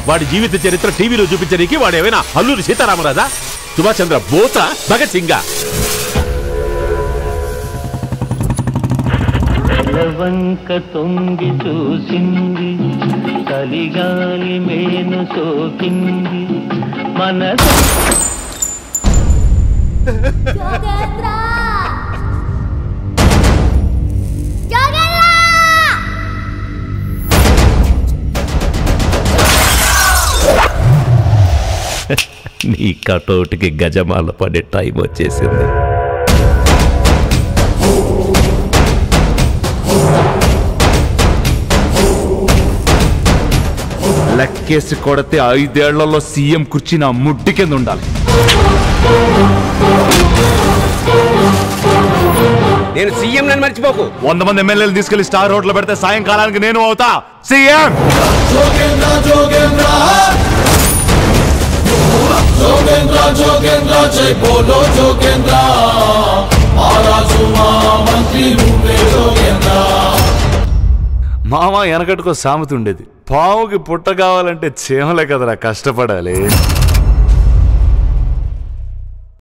వాడి జీవిత చరిత్ర టీవీలో చూపించడానికి వాడేమైనా అల్లూరి సీతారామరాజా సుభాష్ చంద్ర బోస భగత్ సింగా వంక తొంగి చూసింది చలిగాలి మేను సోకింది మనసు నీ కటౌట్కి గజమాల పడే టైం వచ్చేసింది లెక్కేసి కొడితే ఐదేళ్లలో సీఎం కుర్చీ నా ముడ్డి కింద ఉండాలి నేను సీఎం నన్ను మర్చిపోకు వంద మంది ఎమ్మెల్యేలు తీసుకెళ్లి స్టార్ హోటల్ పెడితే సాయంకాలానికి నేను అవుతా సీఎం మామ వెనకట్టుకో సామెత ఉండేది పావుకి పుట్ట కావాలంటే చీమలే కదరా కష్టపడాలి